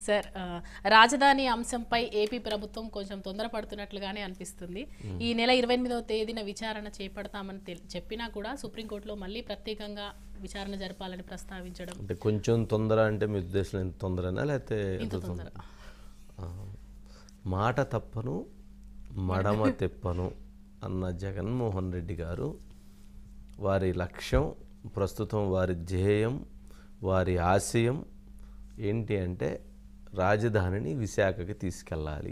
Sir ఆ, రాజధాని అంశంపై ఏపీ ప్రభుత్వం కొంచెం తొందరపడుతున్నట్లుగానే అనిపిస్తుంది ఈ నెల ఇరవై ఎనిమిదవ తేదీన విచారణ చేపడతామని తెల్- చెప్పినా కూడా సుప్రీంకోర్టులో మళ్ళీ ప్రత్యేకంగా విచారణ జరపాలని ప్రస్తావించడం అంటే కొంచెం తొందర అంటే మీ ఉద్దేశం ఎంత తొందరనా లేకపోతే ఎంత తొందర. ఆ, మాట తప్పను మడమ తెప్పను అన్న జగన్మోహన్ రెడ్డి గారు వారి లక్ష్యం ప్రస్తుతం వారి ధ్యేయం వారి ఆశయం ఏంటి అంటే రాజధానిని విశాఖకి తీసుకెళ్ళాలి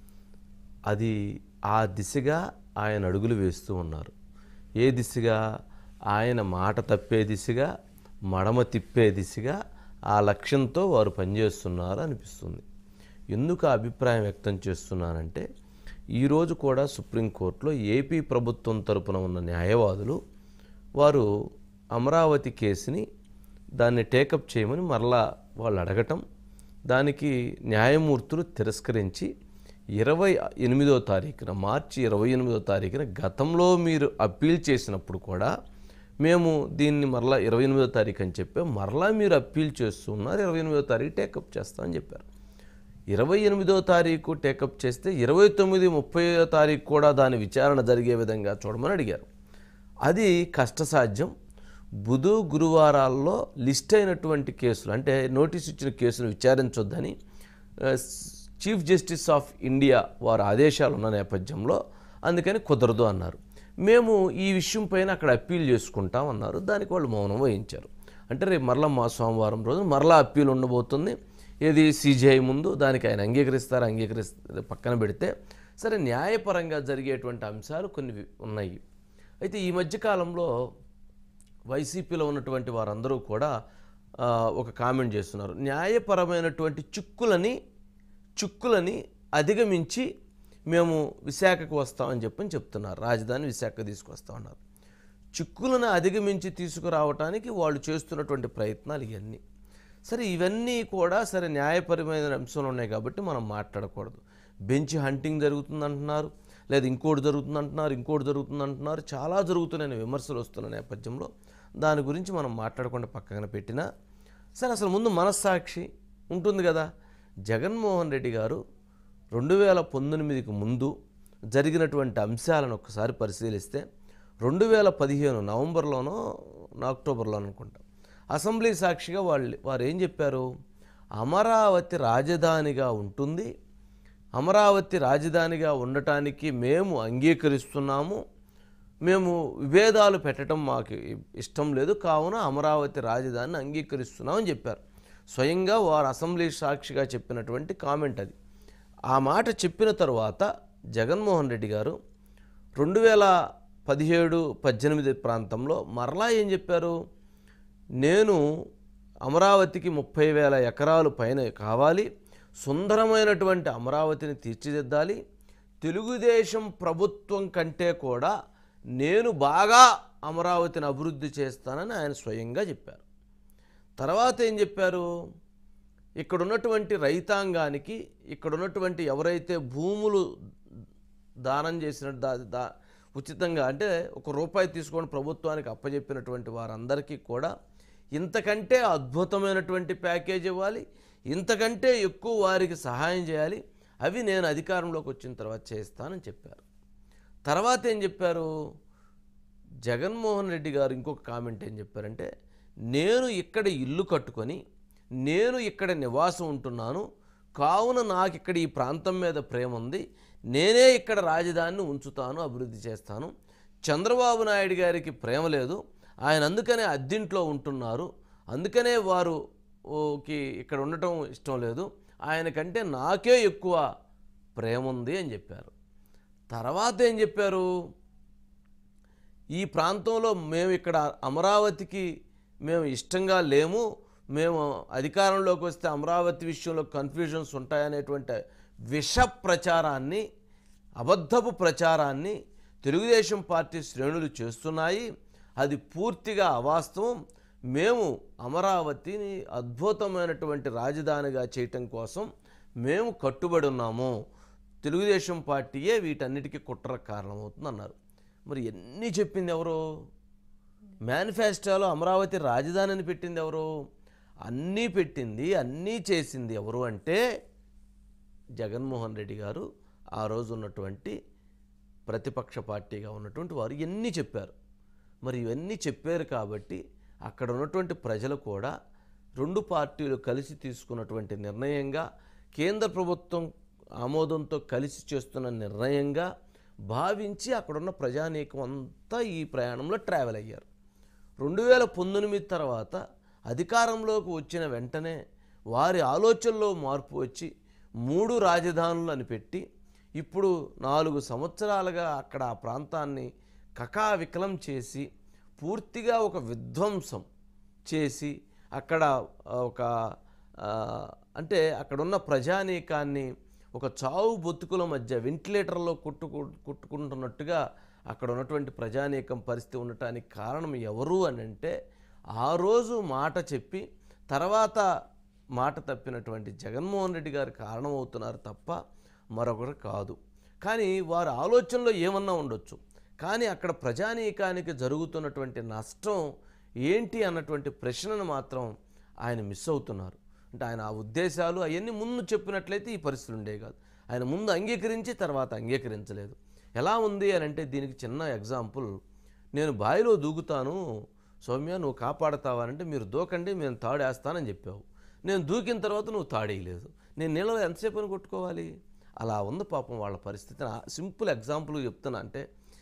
అది ఆ దిశగా ఆయన అడుగులు వేస్తూ ఉన్నారు ఏ దిశగా ఆయన మాట తప్పే దిశగా మడమ తిప్పే దిశగా ఆ లక్ష్యంతో వారు పనిచేస్తున్నారు అనిపిస్తుంది ఎందుకు ఆ అభిప్రాయం వ్యక్తం చేస్తున్నానంటే ఈరోజు కూడా సుప్రీంకోర్టులో ఏపీ ప్రభుత్వం తరపున ఉన్న న్యాయవాదులు వారు అమరావతి కేసుని దాన్ని టేకప్ చేయమని మరలా వాళ్ళు అడగటం దానికి న్యాయమూర్తులు తిరస్కరించి ఇరవై ఎనిమిదో తారీఖున మార్చి ఇరవై ఎనిమిదో తారీఖున గతంలో మీరు అప్పీల్ చేసినప్పుడు కూడా మేము దీన్ని మరలా ఇరవై ఎనిమిదో తారీఖు అని చెప్పాం మరలా మీరు అప్పీల్ చేస్తున్నారు ఇరవై ఎనిమిదో తారీఖు టేకప్ చేస్తామని చెప్పారు ఇరవై ఎనిమిదో తారీఖు టేకప్ చేస్తే ఇరవై తొమ్మిది ముప్పై తారీఖు కూడా దాని విచారణ జరిగే విధంగా చూడమని అడిగారు అది కష్టసాధ్యం బుధు గురువారాల్లో లిస్ట్ అయినటువంటి కేసులు అంటే నోటీస్ ఇచ్చిన కేసులు విచారించొద్దని ఆ, చీఫ్ జస్టిస్ ఆఫ్ ఇండియా వారి ఆదేశాలు ఉన్న నేపథ్యంలో అందుకని కుదరదు అన్నారు మేము ఈ విషయం పైన అక్కడ అప్పీల్ చేసుకుంటాం అన్నారు దానికి వాళ్ళు మౌనం వహించారు అంటే రేపు మరలా మా సోమవారం రోజు మరలా అప్పీల్ ఉండబోతుంది ఏది సీజీఐ ముందు దానికి ఆయన అంగీకరిస్తారు అంగీకరిస్తారు పక్కన పెడితే సరే న్యాయపరంగా జరిగేటువంటి అంశాలు కొన్ని వి- ఉన్నాయి అయితే ఈ మధ్యకాలంలో వైసీపీలో ఉన్నటువంటి వారందరూ కూడా ఆ, ఒక కామెంట్ చేస్తున్నారు న్యాయపరమైనటువంటి చిక్కులని చిక్కులని అధిగమించి మేము విశాఖకు వస్తామని చెప్పని చెప్తున్నారు రాజధాని విశాఖ తీసుకొస్తామన్నారు చిక్కులను అధిగమించి తీసుకురావటానికి వాళ్ళు చేస్తున్నటువంటి ప్రయత్నాలు ఇవన్నీ సరే ఇవన్నీ కూడా సరే న్యాయపరమైన అంశాలు ఉన్నాయి కాబట్టి మనం మాట్లాడకూడదు బెంచ్ హంటింగ్ జరుగుతుంది అంటున్నారు లేదా ఇంకోటి జరుగుతుంది అంటున్నారు ఇంకోటి జరుగుతుంది అంటున్నారు చాలా జరుగుతున్నాయని విమర్శలు వస్తున్న నేపథ్యంలో దాని గురించి మనం మాట్లాడకుండా పక్కన పెట్టినా సరే అసలు ముందు మనస్సాక్షి ఉంటుంది కదా జగన్మోహన్ రెడ్డి గారు రెండు వేల పంతొమ్మిదికి ముందు జరిగినటువంటి అంశాలను ఒకసారి పరిశీలిస్తే రెండు వేల పదిహేను నవంబర్లోనో అక్టోబర్లోనో అనుకుంటా అసెంబ్లీ సాక్షిగా వాళ్ళు వారు ఏం చెప్పారు అమరావతి రాజధానిగా ఉంటుంది అమరావతి రాజధానిగా ఉండటానికి మేము అంగీకరిస్తున్నాము మేము విభేదాలు పెట్టడం మాకు ఇష్టం లేదు కావున అమరావతి రాజధానిని అంగీకరిస్తున్నామని చెప్పారు స్వయంగా వారు అసెంబ్లీ సాక్షిగా చెప్పినటువంటి కామెంట్ అది ఆ మాట చెప్పిన తరువాత జగన్మోహన్ రెడ్డి గారు రెండు వేల పదిహేడు పద్దెనిమిది ప్రాంతంలో మరలా ఏం చెప్పారు నేను అమరావతికి ముప్పై వేల ఎకరాలు పైన కావాలి సుందరమైనటువంటి అమరావతిని తీర్చిదిద్దాలి తెలుగుదేశం ప్రభుత్వం కంటే కూడా నేను బాగా అమరావతిని అభివృద్ధి చేస్తానని ఆయన స్వయంగా చెప్పారు తర్వాత ఏం చెప్పారు ఇక్కడ ఉన్నటువంటి రైతాంగానికి ఇక్కడ ఉన్నటువంటి ఎవరైతే భూములు దానం చేసిన దా దా ఉచితంగా అంటే ఒక రూపాయి తీసుకొని ప్రభుత్వానికి అప్పజెప్పినటువంటి వారందరికీ కూడా ఇంతకంటే అద్భుతమైనటువంటి ప్యాకేజ్ ఇవ్వాలి ఇంతకంటే ఎక్కువ వారికి సహాయం చేయాలి అవి నేను అధికారంలోకి వచ్చిన తర్వాత చేస్తానని చెప్పారు తర్వాత ఏం చెప్పారు జగన్మోహన్ రెడ్డి గారు ఇంకొక కామెంట్ ఏం చెప్పారంటే నేను ఇక్కడ ఇల్లు కట్టుకొని నేను ఇక్కడ నివాసం ఉంటున్నాను కావున నాకు ఇక్కడ ఈ ప్రాంతం మీద ప్రేమ ఉంది నేనే ఇక్కడ రాజధానిని ఉంచుతాను అభివృద్ధి చేస్తాను చంద్రబాబు నాయుడు గారికి ప్రేమ లేదు ఆయన అందుకనే అద్దింట్లో ఉంటున్నారు అందుకనే వారు ఓకి ఇక్కడ ఉండటం ఇష్టం లేదు ఆయనకంటే నాకే ఎక్కువ ప్రేమ ఉంది అని చెప్పారు తర్వాత ఏం చెప్పారు ఈ ప్రాంతంలో మేము ఇక్కడ అమరావతికి మేము ఇష్టంగా లేము మేము అధికారంలోకి వస్తే అమరావతి విషయంలో కన్ఫ్యూజన్స్ ఉంటాయనేటువంటి విష ప్రచారాన్ని అబద్ధపు ప్రచారాన్ని తెలుగుదేశం పార్టీ శ్రేణులు చేస్తున్నాయి అది పూర్తిగా అవాస్తవం మేము అమరావతిని అద్భుతమైనటువంటి రాజధానిగా చేయటం కోసం మేము కట్టుబడి ఉన్నాము తెలుగుదేశం పార్టీయే వీటన్నిటికీ కుట్ర కారణమవుతుంది అన్నారు మరి ఎన్ని చెప్పింది ఎవరు మేనిఫెస్టోలో అమరావతి రాజధానిని పెట్టింది ఎవరు అన్నీ పెట్టింది అన్నీ చేసింది ఎవరు అంటే జగన్మోహన్ రెడ్డి గారు ఆ రోజు ఉన్నటువంటి ప్రతిపక్ష పార్టీగా ఉన్నటువంటి వారు ఇవన్నీ చెప్పారు మరి ఇవన్నీ చెప్పారు కాబట్టి అక్కడ ఉన్నటువంటి ప్రజలు కూడా రెండు పార్టీలు కలిసి తీసుకున్నటువంటి నిర్ణయంగా కేంద్ర ప్రభుత్వం ఆమోదంతో కలిసి చేస్తున్న నిర్ణయంగా భావించి అక్కడున్న ప్రజానీకం అంతా ఈ ప్రయాణంలో ట్రావెల్ అయ్యారు రెండు వేల పంతొమ్మిది తర్వాత అధికారంలోకి వచ్చిన వెంటనే వారి ఆలోచనలో మార్పు వచ్చి మూడు రాజధానులు అని పెట్టి ఇప్పుడు నాలుగు సంవత్సరాలుగా అక్కడ ఆ ప్రాంతాన్ని కకావికలం చేసి పూర్తిగా ఒక విధ్వంసం చేసి అక్కడ ఆ, ఒక ఆ, అంటే అక్కడున్న ప్రజానీకాన్ని ఒక చావు బొత్తుకుల మధ్య వెంటిలేటర్లో కొట్టుకు కొట్టుకుంటున్నట్టుగా అక్కడ ఉన్నటువంటి ప్రజానీకం పరిస్థితి ఉండటానికి కారణం ఎవరు అని అంటే ఆ రోజు మాట చెప్పి తర్వాత మాట తప్పినటువంటి జగన్మోహన్ రెడ్డి గారు కారణమవుతున్నారు తప్ప మరొకరు కాదు కానీ వారి ఆలోచనలో ఏమన్నా ఉండొచ్చు కానీ అక్కడ ప్రజానీకానికి జరుగుతున్నటువంటి నష్టం ఏంటి అన్నటువంటి ప్రశ్నను మాత్రం ఆయన మిస్ అవుతున్నారు అంటే ఆయన ఆ ఉద్దేశాలు అవన్నీ ముందు చెప్పినట్లయితే ఈ పరిస్థితులు ఉండేవి కాదు ఆయన ముందు అంగీకరించి తర్వాత అంగీకరించలేదు ఎలా ఉంది అని అంటే దీనికి చిన్న ఎగ్జాంపుల్ నేను బావిలో దూకుతాను సౌమ్య నువ్వు కాపాడతావా అంటే మీరు దూకండి మేము తాడేస్తానని చెప్పావు నేను దూకిన తర్వాత నువ్వు తాడేయలేదు నేను నీళ్ళలో ఎంతసేపు అని కొట్టుకోవాలి అలా ఉంది పాపం వాళ్ళ పరిస్థితి నా సింపుల్ ఎగ్జాంపుల్ చెప్తున్నా అంటే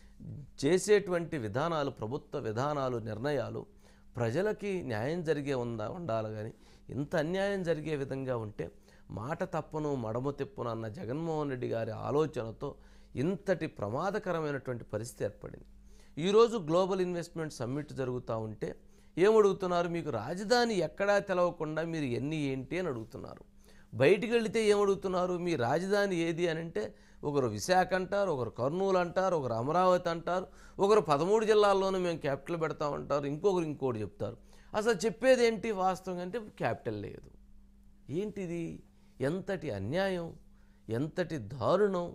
చేసేటువంటి విధానాలు ప్రభుత్వ విధానాలు నిర్ణయాలు ప్రజలకి న్యాయం జరిగే ఉందా ఉండాలి కానీ ఇంత అన్యాయం జరిగే విధంగా ఉంటే మాట తప్పను మడమ తిప్పును అన్న జగన్మోహన్ రెడ్డి గారి ఆలోచనతో ఇంతటి ప్రమాదకరమైనటువంటి పరిస్థితి ఏర్పడింది ఈరోజు గ్లోబల్ ఇన్వెస్ట్మెంట్ సమ్మిట్ జరుగుతూ ఉంటే ఏమడుగుతున్నారు మీకు రాజధాని ఎక్కడా తెలవకుండా మీరు ఎన్ని ఏంటి అని అడుగుతున్నారు బయటికి వెళితే ఏమడుగుతున్నారు మీ రాజధాని ఏది అని అంటే ఒకరు విశాఖ అంటారు ఒకరు కర్నూలు అంటారు ఒకరు అమరావతి అంటారు ఒకరు పదమూడు జిల్లాల్లోనూ మేము క్యాపిటల్ పెడతామంటారు ఇంకొకరు ఇంకోటి చెప్తారు అసలు చెప్పేది ఏంటి వాస్తవం అంటే క్యాపిటల్ లేదు ఏంటిది ఎంతటి అన్యాయం ఎంతటి దారుణం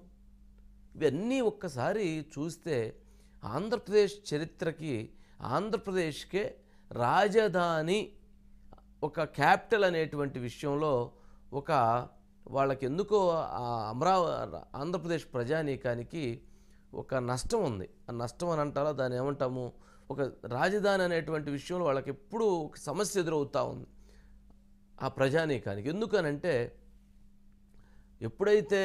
ఇవన్నీ ఒక్కసారి చూస్తే ఆంధ్రప్రదేశ్ చరిత్రకి ఆంధ్రప్రదేశ్కే రాజధాని ఒక క్యాపిటల్ అనేటువంటి విషయంలో ఒక వాళ్ళకి ఎందుకో ఆ అమరావ ఆంధ్రప్రదేశ్ ప్రజానీకానికి ఒక నష్టం ఉంది ఆ నష్టం అని అంటారా దాన్ని ఏమంటాము ఒక రాజధాని అనేటువంటి విషయంలో వాళ్ళకి ఎప్పుడూ ఒక సమస్య ఎదురవుతూ ఉంది ఆ ప్రజానీకానికి ఎందుకనంటే ఎప్పుడైతే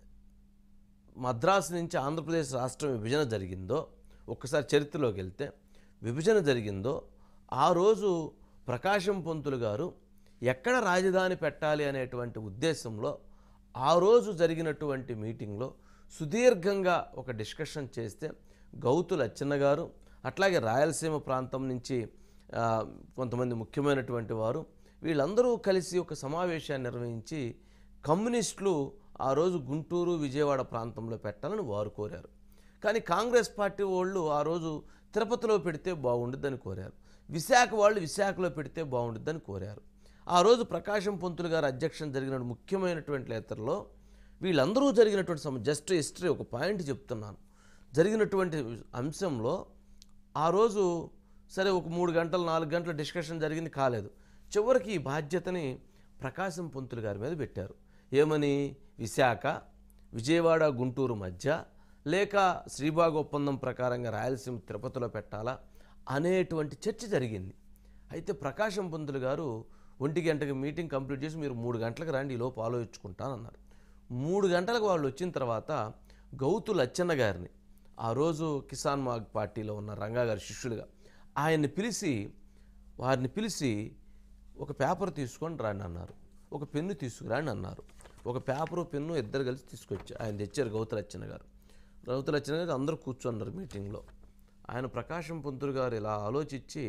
మద్రాసు నుంచి ఆంధ్రప్రదేశ్ రాష్ట్రం విభజన జరిగిందో ఒక్కసారి చరిత్రలోకి వెళ్తే విభజన జరిగిందో ఆ రోజు ప్రకాశం పంతులు గారు ఎక్కడ రాజధాని పెట్టాలి అనేటువంటి ఉద్దేశంలో ఆ రోజు జరిగినటువంటి మీటింగ్లో సుదీర్ఘంగా ఒక డిస్కషన్ చేస్తే గౌతు లచ్చన్న గారు అట్లాగే రాయలసీమ ప్రాంతం నుంచి ఆ, కొంతమంది ముఖ్యమైనటువంటి వారు వీళ్ళందరూ కలిసి ఒక సమావేశాన్ని నిర్వహించి కమ్యూనిస్టులు ఆ రోజు గుంటూరు విజయవాడ ప్రాంతంలో పెట్టాలని వారు కోరారు కానీ కాంగ్రెస్ పార్టీ వాళ్ళు ఆ రోజు తిరుపతిలో పెడితే బాగుండుద్దని కోరారు విశాఖ వాళ్ళు విశాఖలో పెడితే బాగుండుద్దని కోరారు ఆ రోజు ప్రకాశం పంతులు గారు అధ్యక్షం జరిగిన ముఖ్యమైనటువంటి లేతల్లో వీళ్ళందరూ జరిగినటువంటి సమ జస్ట్ హిస్టరీ ఒక పాయింట్ చెప్తున్నాను జరిగినటువంటి అంశంలో ఆ రోజు సరే ఒక మూడు గంటలు నాలుగు గంటల డిస్కషన్ జరిగింది కాలేదు చివరికి ఈ బాధ్యతని ప్రకాశం పంతులు గారి మీద పెట్టారు ఏమని విశాఖ విజయవాడ గుంటూరు మధ్య లేక శ్రీబాగ్ ఒప్పందం ప్రకారంగా రాయలసీమ తిరుపతిలో పెట్టాలా అనేటువంటి చర్చ జరిగింది అయితే ప్రకాశం పంతులు గారు ఒంటి గంటకి మీటింగ్ కంప్లీట్ చేసి మీరు మూడు గంటలకు రండి ఈ లోపు ఆలోచించుకుంటానన్నారు మూడు గంటలకు వాళ్ళు వచ్చిన తర్వాత గౌతు లచ్చన్న గారిని ఆ రోజు కిసాన్ మాగ్ పార్టీలో ఉన్న రంగా గారి శిష్యులుగా ఆయన్ని పిలిచి వారిని పిలిచి ఒక పేపర్ తీసుకొని రండి అన్నారు ఒక పెన్ను తీసుకురండి అన్నారు ఒక పేపరు పెన్ను ఇద్దరు కలిసి తీసుకొచ్చి ఆయన తెచ్చారు గౌతు లచ్చన్న గారు గౌతు లచ్చన్న గారు అందరూ కూర్చున్నారు మీటింగ్లో ఆయన ప్రకాశం పంతులు గారు ఇలా ఆలోచించి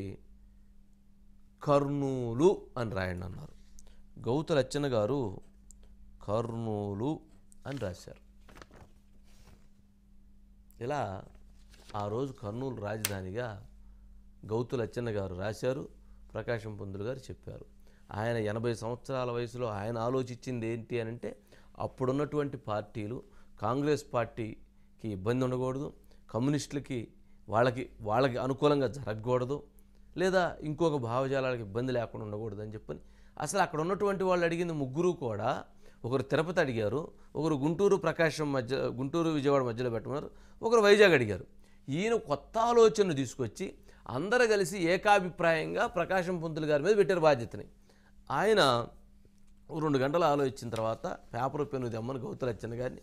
కర్నూలు అని రాయండి అన్నారు గౌతు లచ్చన్న గారు కర్నూలు అని రాశారు ఇలా ఆ రోజు కర్నూలు రాజధానిగా గౌతు లచ్చన్న గారు రాశారు ప్రకాశం పంతులు గారు చెప్పారు ఆయన ఎనభై సంవత్సరాల వయసులో ఆయన ఆలోచించింది ఏంటి అని అంటే అప్పుడున్నటువంటి పార్టీలు కాంగ్రెస్ పార్టీకి ఇబ్బంది ఉండకూడదు కమ్యూనిస్టులకి వాళ్ళకి వాళ్ళకి అనుకూలంగా జరగకూడదు లేదా ఇంకొక భావజాలాలకు ఇబ్బంది లేకుండా ఉండకూడదని చెప్పని అసలు అక్కడ ఉన్నటువంటి వాళ్ళు అడిగింది ముగ్గురు కూడా ఒకరు తిరుపతి అడిగారు ఒకరు గుంటూరు ప్రకాశం మధ్య గుంటూరు విజయవాడ మధ్యలో పెట్టమన్నారు ఒకరు వైజాగ్ అడిగారు ఈయన కొత్త ఆలోచనను తీసుకొచ్చి అందరూ కలిసి ఏకాభిప్రాయంగా ప్రకాశం పంతులు గారి మీద పెట్టారు బాధ్యతని ఆయన ఓ రెండు గంటలు ఆలోచించిన తర్వాత పేపర్ పెన్ను తెమ్మని గౌతులు అచ్చన్న గారిని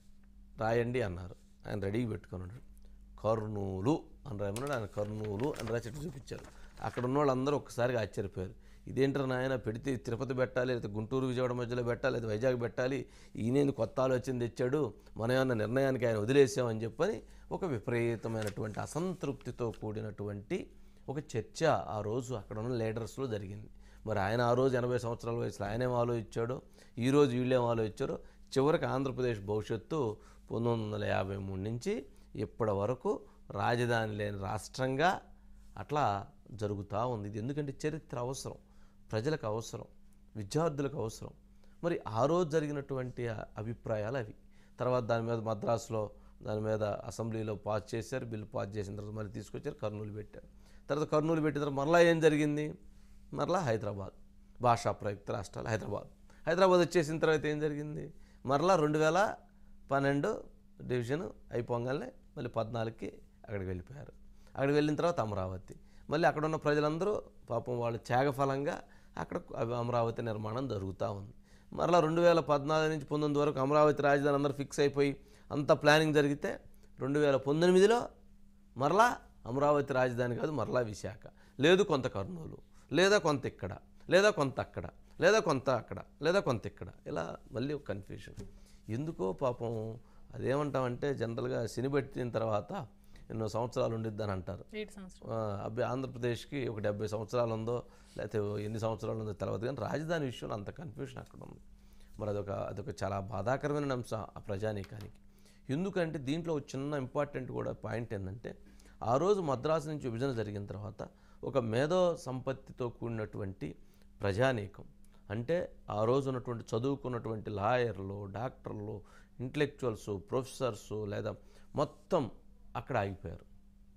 రాయండి అన్నారు ఆయన రెడీగా పెట్టుకున్నాడు కర్నూలు అని రాయమన్నాడు ఆయన కర్నూలు అని రాసి చూపించారు అక్కడ ఉన్న వాళ్ళందరూ ఒక్కసారిగా ఆశ్చర్యపోయారు ఇదేంటారు నాయన పెడితే తిరుపతి పెట్టాలి లేదా గుంటూరు విజయవాడ మధ్యలో పెట్టాలి లేదా వైజాగ్ పెట్టాలి ఈయనేంది కొత్త ఆలోచన తెచ్చాడు మన ఏమన్నా నిర్ణయానికి ఆయన వదిలేసామని చెప్పని ఒక విపరీతమైనటువంటి అసంతృప్తితో కూడినటువంటి ఒక చర్చ ఆ రోజు అక్కడ ఉన్న లీడర్స్లో జరిగింది మరి ఆయన ఆ రోజు ఎనభై సంవత్సరాల వయసులో ఆయనేం ఆలోచించాడో ఈ రోజు వీళ్ళేం ఆలోచించారో చివరికి ఆంధ్రప్రదేశ్ భవిష్యత్తు పంతొమ్మిది వందల యాభై మూడు నుంచి ఇప్పటి వరకు రాజధాని లేని రాష్ట్రంగా అట్లా జరుగుతూ ఉంది ఇది ఎందుకంటే చరిత్ర అవసరం ప్రజలకు అవసరం విద్యార్థులకు అవసరం మరి ఆ రోజు జరిగినటువంటి ఆ అభిప్రాయాలు అవి తర్వాత దాని మీద మద్రాసులో దాని మీద అసెంబ్లీలో పాస్ చేశారు బిల్లు పాస్ చేసిన తర్వాత మళ్ళీ తీసుకొచ్చారు కర్నూలు పెట్టారు తర్వాత కర్నూలు పెట్టిన తర్వాత మరలా ఏం జరిగింది మరలా హైదరాబాద్ భాషా ప్రయుక్త రాష్ట్రాలు హైదరాబాద్ హైదరాబాద్ వచ్చేసిన తర్వాత ఏం జరిగింది మరలా రెండు వేల పన్నెండు డివిజన్ అయిపోగానే మళ్ళీ పద్నాలుగుకి అక్కడికి వెళ్ళిపోయారు అక్కడికి వెళ్ళిన తర్వాత అమరావతి మళ్ళీ అక్కడ ఉన్న ప్రజలందరూ పాపం వాళ్ళు త్యాగఫలంగా అక్కడ అవి అమరావతి నిర్మాణం జరుగుతూ ఉంది మరలా రెండు వేల పద్నాలుగు నుంచి పంతొమ్మిది వరకు అమరావతి రాజధాని అందరూ ఫిక్స్ అయిపోయి అంత ప్లానింగ్ జరిగితే రెండు వేల పంతొమ్మిదిలో మరలా అమరావతి రాజధాని కాదు మరలా విశాఖ లేదు కొంత కర్నూలు లేదా కొంత ఇక్కడ లేదా కొంత అక్కడ లేదా కొంత అక్కడ లేదా కొంత ఇక్కడ ఇలా మళ్ళీ ఒక కన్ఫ్యూషన్ ఎందుకో పాపం అదేమంటామంటే జనరల్గా శని పెట్టిన తర్వాత ఎన్నో సంవత్సరాలు ఉండిద్దని అంటారు ఏడు సంవత్సరం ఆ, అబ్బాయి ఆంధ్రప్రదేశ్కి ఒక డెబ్బై సంవత్సరాలు ఉందో లేకపోతే ఎన్ని సంవత్సరాలు ఉందో తెలియదు కానీ రాజధాని విషయంలో అంత కన్ఫ్యూషన్ అక్కడ ఉంది మరి అదొక అదొక చాలా బాధాకరమైన అంశం ఆ ప్రజానీకానికి ఎందుకంటే దీంట్లో ఒక చిన్న ఇంపార్టెంట్ కూడా పాయింట్ ఏంటంటే ఆ రోజు మద్రాసు నుంచి విభజన జరిగిన తర్వాత ఒక మేధో సంపత్తితో కూడినటువంటి ప్రజానీకం అంటే ఆ రోజు ఉన్నటువంటి చదువుకున్నటువంటి లాయర్లు డాక్టర్లు ఇంటలెక్చువల్స్ ప్రొఫెసర్స్ లేదా మొత్తం అక్కడ ఆగిపోయారు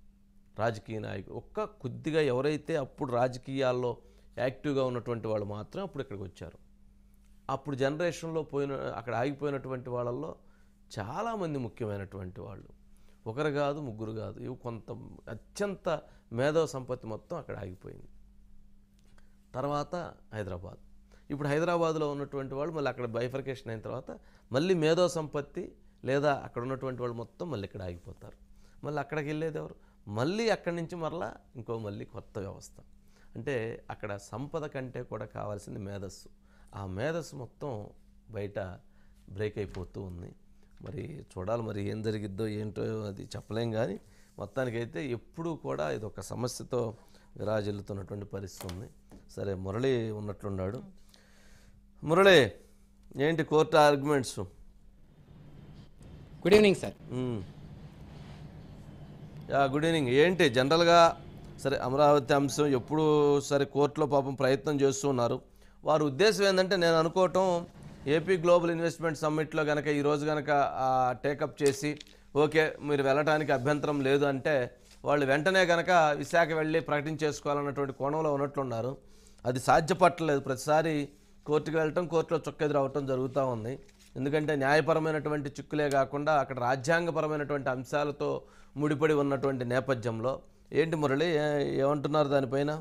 రాజకీయ నాయకులు ఒక్క కొద్దిగా ఎవరైతే అప్పుడు రాజకీయాల్లో యాక్టివ్గా ఉన్నటువంటి వాళ్ళు మాత్రం అప్పుడు ఇక్కడికి వచ్చారు అప్పుడు జనరేషన్లో పోయిన అక్కడ ఆగిపోయినటువంటి వాళ్ళల్లో చాలామంది ముఖ్యమైనటువంటి వాళ్ళు ఒకరు కాదు ముగ్గురు కాదు ఇవి కొంత అత్యంత మేధో సంపత్తి మొత్తం అక్కడ ఆగిపోయింది తర్వాత హైదరాబాద్ ఇప్పుడు హైదరాబాద్లో ఉన్నటువంటి వాళ్ళు మళ్ళీ అక్కడ బైఫర్కేషన్ అయిన తర్వాత మళ్ళీ మేధో సంపత్తి లేదా అక్కడ ఉన్నటువంటి వాళ్ళు మొత్తం మళ్ళీ ఇక్కడ ఆగిపోతారు మళ్ళీ అక్కడికి వెళ్ళేది ఎవరు మళ్ళీ అక్కడి నుంచి మరలా ఇంకో మళ్ళీ కొత్త వ్యవస్థ అంటే అక్కడ సంపద కంటే కూడా కావాల్సింది మేధస్సు ఆ మేధస్సు మొత్తం బయట బ్రేక్ అయిపోతూ ఉంది మరి చూడాలి మరి ఏం జరిగిద్దో ఏంటో అది చెప్పలేం కానీ మొత్తానికైతే ఎప్పుడూ కూడా ఇది ఒక సమస్యతో విరాజిల్లుతున్నటువంటి పరిస్థితి ఉంది సరే మురళి ఉన్నట్లున్నాడు మురళి ఏంటి court arguments good evening sir yeah good evening ఏంటి జనరల్గా సరే అమరావతి అంశం ఎప్పుడు సరే కోర్టులో పాపం ప్రయత్నం చేస్తున్నారు వారి ఉద్దేశం ఏంటంటే నేను అనుకోవటం ఏపీ గ్లోబల్ ఇన్వెస్ట్మెంట్ సమ్మిట్లో కనుక ఈరోజు కనుక టేకప్ చేసి ఓకే మీరు వెళ్ళటానికి అభ్యంతరం లేదు అంటే వాళ్ళు వెంటనే కనుక విశాఖ వెళ్ళి ప్రకటించేసుకోవాలన్నటువంటి కోణంలో ఉన్నట్లున్నారు అది సాధ్యపట్టలేదు ప్రతిసారి కోర్టుకు వెళ్ళటం కోర్టులో చుక్కెదురు అవటం జరుగుతూ ఉంది ఎందుకంటే న్యాయపరమైనటువంటి చిక్కులే కాకుండా అక్కడ రాజ్యాంగపరమైనటువంటి అంశాలతో ముడిపడి ఉన్నటువంటి నేపథ్యంలో ఏంటి మురళి ఏ- ఏమంటున్నారు దానిపైన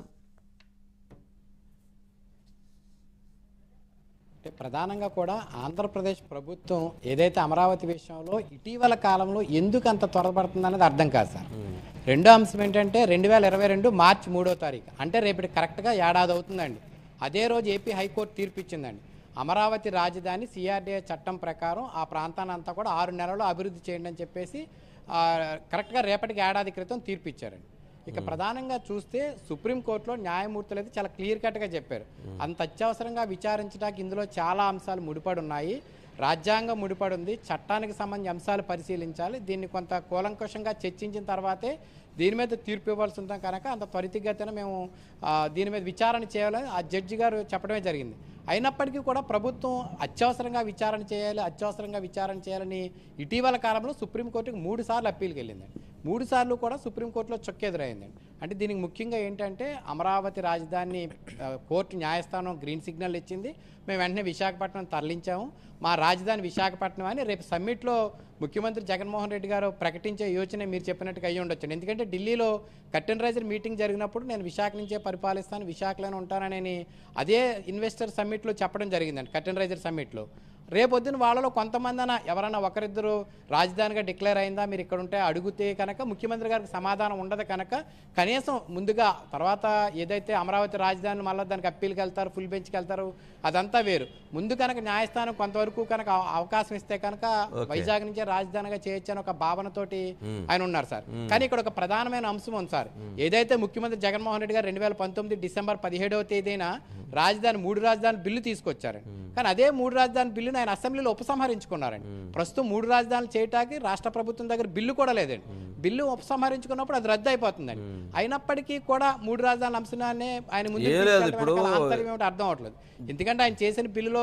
అంటే ప్రధానంగా కూడా ఆంధ్రప్రదేశ్ ప్రభుత్వం ఏదైతే అమరావతి విషయంలో ఇటీవల కాలంలో ఎందుకు అంత త్వరపడుతుందనేది అర్థం కాదు సార్ రెండో అంశం ఏంటంటే రెండు వేల ఇరవై రెండు మార్చి మూడో తారీఖు అంటే రేపటి కరెక్ట్గా ఏడాది అవుతుందండి అదే రోజు ఏపీ హైకోర్టు తీర్పు ఇచ్చిందండి అమరావతి రాజధాని సిఆర్డీఏ చట్టం ప్రకారం ఆ ప్రాంతాన్ని అంతా కూడా ఆరు నెలల్లో అభివృద్ధి చేయండి అని చెప్పేసి ఆ, కరెక్ట్గా రేపటికి ఏడాది క్రితం తీర్పు ఇచ్చారండి ఇక ప్రధానంగా చూస్తే సుప్రీంకోర్టులో న్యాయమూర్తులు అయితే చాలా క్లియర్ కట్గా చెప్పారు అంత అత్యవసరంగా విచారించడానికి ఇందులో చాలా అంశాలు ముడిపడి ఉన్నాయి రాజ్యాంగం ముడిపడి ఉంది చట్టానికి సంబంధించిన అంశాలు పరిశీలించాలి దీన్ని కొంత కూలంకషంగా చర్చించిన తర్వాతే దీని మీద తీర్పు ఇవ్వాల్సి ఉంటాం కనుక అంత త్వరితగతిన మేము ఆ, దీని మీద విచారణ చేయాలని ఆ జడ్జి గారు చెప్పడమే జరిగింది అయినప్పటికీ కూడా ప్రభుత్వం అత్యవసరంగా విచారణ చేయాలి అత్యవసరంగా విచారణ చేయాలని ఇటీవల కాలంలో సుప్రీంకోర్టుకు మూడు సార్లు అప్పీల్కి వెళ్ళిందండి మూడు సార్లు కూడా సుప్రీంకోర్టులో చొక్కెదురైందండి అంటే దీనికి ముఖ్యంగా ఏంటంటే అమరావతి రాజధాని ఆ, కోర్టు న్యాయస్థానం గ్రీన్ సిగ్నల్ ఇచ్చింది మేము వెంటనే విశాఖపట్నం తరలించాము మా రాజధాని విశాఖపట్నం అని రేపు సమ్మిట్లో ముఖ్యమంత్రి జగన్మోహన్ రెడ్డి గారు ప్రకటించే యోచన మీరు చెప్పినట్టుగా అయ్యి ఉండొచ్చు ఎందుకంటే ఢిల్లీలో కర్టెన్ రైజర్ మీటింగ్ జరిగినప్పుడు నేను విశాఖ నుంచే పరిపాలిస్తాను విశాఖలోనే ఉంటానని అదే ఇన్వెస్టర్ సమ్మిట్లో చెప్పడం జరిగిందండి కర్టెన్ రైజర్ సమ్మిట్లో రేపొద్దున వాళ్ళలో కొంతమంది అన్న ఎవరన్నా ఒకరిద్దరు రాజధానిగా డిక్లేర్ అయిందా మీరు ఇక్కడ ఉంటే అడిగితే కనుక ముఖ్యమంత్రి గారికి సమాధానం ఉండదు కనుక కనీసం ముందుగా తర్వాత ఏదైతే అమరావతి రాజధాని మళ్ళీ దానికి అప్పీల్కి వెళ్తారు ఫుల్ బెంచ్కి వెళ్తారు అదంతా వేరు ముందు కనుక న్యాయస్థానం కొంతవరకు కనుక అవ- అవకాశం ఇస్తే కనుక వైజాగ్ నుంచే రాజధానిగా చేయొచ్చు అని ఒక భావనతోటి ఆయన ఉన్నారు సార్ కానీ ఇక్కడ ఒక ప్రధానమైన అంశం ఉంది సార్ ఏదైతే ముఖ్యమంత్రి జగన్మోహన్ రెడ్డి గారు రెండు వేల పంతొమ్మిది డిసెంబర్ పదిహేడవ తేదీన రాజధాని మూడు రాజధాని బిల్లు తీసుకొచ్చారు కానీ అదే మూడు రాజధాని బిల్లును ఆయన అసెంబ్లీలో ఉపసంహరించుకున్నారండి ప్రస్తుతం మూడు రాజధానులు చేయటానికి రాష్ట్ర ప్రభుత్వం దగ్గర బిల్లు కూడా లేదండి బిల్లు ఉపసంహరించుకున్నప్పుడు అది రద్దు అయిపోతుందండి అయినప్పటికీ కూడా మూడు రాజధానుల అంశాన్ని ఆయన ముందు ఏ లేదు ఇప్పుడు. ఆంతర్యం ఏమిటో అర్థం అవట్లేదు ఎందుకంటే ఆయన చేసిన బిల్లులో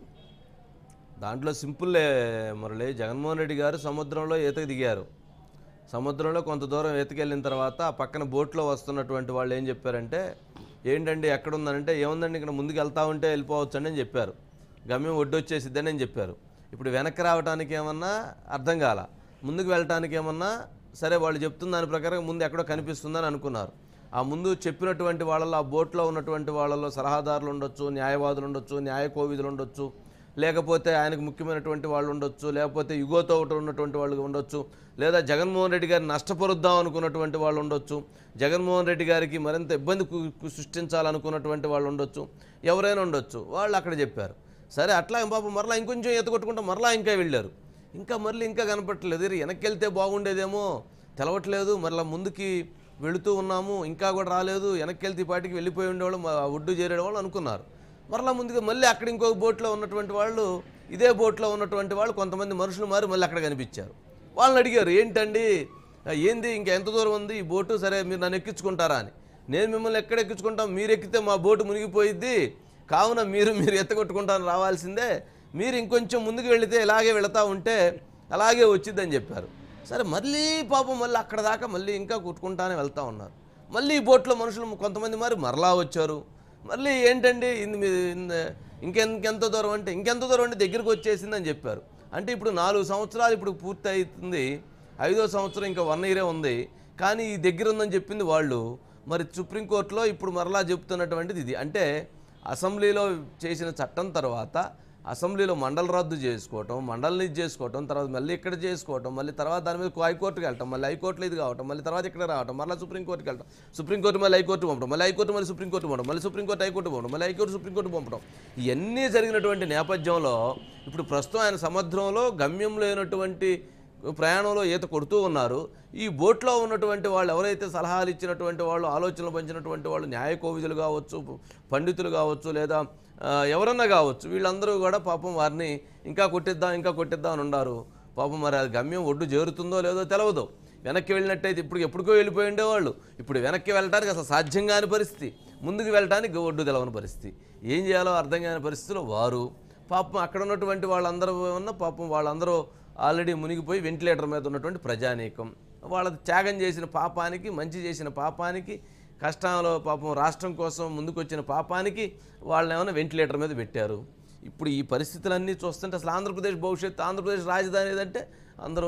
దాంట్లో సింపుల్లే మురళి జగన్మోహన్ రెడ్డి గారు సముద్రంలో ఈతకు దిగారు సముద్రంలో కొంత దూరం ఈతకెళ్ళిన తర్వాత ఆ పక్కన బోట్లో వస్తున్నటువంటి వాళ్ళు ఏం చెప్పారంటే ఏంటండి ఎక్కడ ఉందనంటే ఏముందండి ఇక్కడ ముందుకు వెళ్తా ఉంటే వెళ్ళిపోవచ్చండి అని చెప్పారు గమ్యం ఒడ్డు వచ్చేసిద్దని అని చెప్పారు ఇప్పుడు వెనక్కి రావడానికి ఏమన్నా అర్థం కాల ముందుకు వెళ్ళటానికి ఏమన్నా సరే వాళ్ళు చెప్తున్న దాని ప్రకారం ముందు ఎక్కడో కనిపిస్తుందని అనుకున్నారు ఆ ముందు చెప్పినటువంటి వాళ్ళలో ఆ బోట్లో ఉన్నటువంటి వాళ్ళలో సలహాదారులు ఉండొచ్చు న్యాయవాదులు ఉండొచ్చు న్యాయ కోవిదులు ఉండొచ్చు లేకపోతే ఆయనకు ముఖ్యమైనటువంటి వాళ్ళు ఉండొచ్చు లేకపోతే యుగోతో ఒకటి ఉన్నటువంటి వాళ్ళు ఉండొచ్చు లేదా జగన్మోహన్ రెడ్డి గారిని నష్టపరుద్దాం అనుకున్నటువంటి వాళ్ళు ఉండొచ్చు జగన్మోహన్ రెడ్డి గారికి మరింత ఇబ్బంది కు- కు- సృష్టించాలనుకున్నటువంటి వాళ్ళు ఉండొచ్చు ఎవరైనా ఉండొచ్చు వాళ్ళు అక్కడ చెప్పారు సరే అట్లా పాపం మరలా ఇంకొంచెం ఈత కొట్టుకుంటూ మరలా ఇంకా వెళ్ళారు ఇంకా మళ్ళీ ఇంకా కనపట్టలేదు ఇది వెనక్కి వెళ్తే బాగుండేదేమో తెలవట్లేదు మరలా ముందుకి వెళుతూ ఉన్నాము ఇంకా కూడా రాలేదు వెనక్కి వెళ్తే ఈ పాటికి వెళ్ళిపోయి ఉండేవాళ్ళు మా ఒడ్డు చేరేవాళ్ళు అనుకున్నారు మరలా ముందుగా మళ్ళీ అక్కడ ఇంకొక బోట్లో ఉన్నటువంటి వాళ్ళు ఇదే బోట్లో ఉన్నటువంటి వాళ్ళు కొంతమంది మనుషులు మారి మళ్ళీ అక్కడ కనిపించారు వాళ్ళని అడిగారు ఏంటండి ఆ, ఏంది ఇంకా ఎంత దూరం ఉంది ఈ బోటు సరే మీరు నన్ను ఎక్కించుకుంటారా అని నేను మిమ్మల్ని ఎక్కడ ఎక్కించుకుంటాం మీరు ఎక్కితే మా బోటు మునిగిపోయిద్ది కావున మీరు మీరు ఎత్తగొట్టుకుంటాను రావాల్సిందే మీరు ఇంకొంచెం ముందుకు వెళితే ఇలాగే వెళతా ఉంటే అలాగే వచ్చిద్దని చెప్పారు సరే మళ్ళీ పాపం మళ్ళీ అక్కడ దాకా మళ్ళీ ఇంకా కొట్టుకుంటానే వెళ్తా ఉన్నారు మళ్ళీ ఈ బోట్లో మనుషులు కొంతమంది మరి మరలా వచ్చారు మళ్ళీ ఏంటండి ఇన్ని మీ- ఇన్ని- ఇంకెం ఇంకెంత దూరం అంటే ఇంకెంత దూరం అంటే దగ్గరికి వచ్చేసిందని చెప్పారు అంటే ఇప్పుడు నాలుగు సంవత్సరాలు ఇప్పుడు పూర్తి అవుతుంది ఐదో సంవత్సరం ఇంకా వన్ ఇయరే ఉంది కానీ ఈ దగ్గర ఉందని చెప్పింది వాళ్ళు మరి సుప్రీంకోర్టులో ఇప్పుడు మరలా చెప్తున్నటువంటిది ఇది అంటే అసెంబ్లీలో చేసిన చట్టం తర్వాత అసెంబ్లీలో మండలి రద్దు చేసుకోవటం మండలిని ఇది చేసుకోవటం తర్వాత మళ్ళీ ఇక్కడ చేసుకోవటం మళ్ళీ తర్వాత దాని మీద హైకోర్టుకి వెళ్ళటం మళ్ళీ హైకోర్టులో ఇది కావటం మళ్ళీ తర్వాత ఇక్కడ రావటం మళ్ళీ సుప్రీంకోర్టుకి వెళ్ళటం సుప్రీంకోర్టు మళ్ళీ హైకోర్టు పంపడం మళ్ళీ హైకోర్టు మళ్ళీ సుప్రీంకోర్టు పంపడం మళ్ళీ సుప్రీంకోర్టు హైకోర్టు పంపడం మళ్ళీ హైకోర్టు సుప్రీంకోర్టు పంపడం ఇవన్నీ జరిగినటువంటి నేపథ్యంలో ఇప్పుడు ప్రస్తుతం ఆయన సముద్రంలో గమ్యం లేనటువంటి ప్రయాణంలో ఈత కొడుతూ ఉన్నారు ఈ బోట్లో ఉన్నటువంటి వాళ్ళు ఎవరైతే సలహాలు ఇచ్చినటువంటి వాళ్ళు ఆలోచనలు పంచినటువంటి వాళ్ళు న్యాయ కోవిదులు కావచ్చు పండితులు కావచ్చు లేదా ఆ, ఎవరన్నా కావచ్చు వీళ్ళందరూ కూడా పాపం వారిని ఇంకా కొట్టిద్దాం ఇంకా కొట్టిద్దాం అని ఉన్నారు పాపం మరి అది గమ్యం ఒడ్డు చేరుతుందో లేదో తెలవదు వెనక్కి వెళ్ళినట్టయితే ఇప్పుడు ఎప్పటికో వెళ్ళిపోయి ఉండేవాళ్ళు ఇప్పుడు వెనక్కి వెళ్ళడానికి అసలు సాధ్యం కాని పరిస్థితి ముందుకు వెళ్ళడానికి ఒడ్డు తెలవని పరిస్థితి ఏం చేయాలో అర్థం కాని పరిస్థితిలో వారు పాపం అక్కడ ఉన్నటువంటి వాళ్ళందరూ ఉన్న పాపం వాళ్ళందరూ ఆల్రెడీ మునిగిపోయి వెంటిలేటర్ మీద ఉన్నటువంటి ప్రజానీకం వాళ్ళ త్యాగం చేసిన పాపానికి మంచి చేసిన పాపానికి కష్టాల్లో పాపం రాష్ట్రం కోసం ముందుకొచ్చిన పాపానికి వాళ్ళని ఏమైనా వెంటిలేటర్ మీద పెట్టారు ఇప్పుడు ఈ పరిస్థితులన్నీ చూస్తుంటే అసలు ఆంధ్రప్రదేశ్ భవిష్యత్తు ఆంధ్రప్రదేశ్ రాజధాని ఏదంటే అందరూ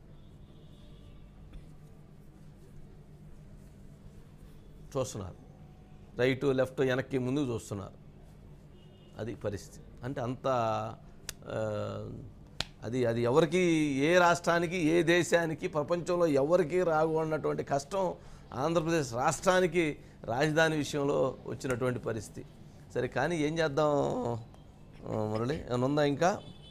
చూస్తున్నారు రైటు లెఫ్ట్ వెనక్కి ముందుకు చూస్తున్నారు అది పరిస్థితి అంటే అంత ఆ, అది అది ఎవరికి ఏ రాష్ట్రానికి ఏ దేశానికి ప్రపంచంలో ఎవరికి రాకూడనటువంటి కష్టం ఆంధ్రప్రదేశ్ రాష్ట్రానికి రాజధాని విషయంలో వచ్చినటువంటి పరిస్థితి సరే కానీ ఏం చేద్దాం ఆ, మురళి ఏమైనా ఉందా ఇంకా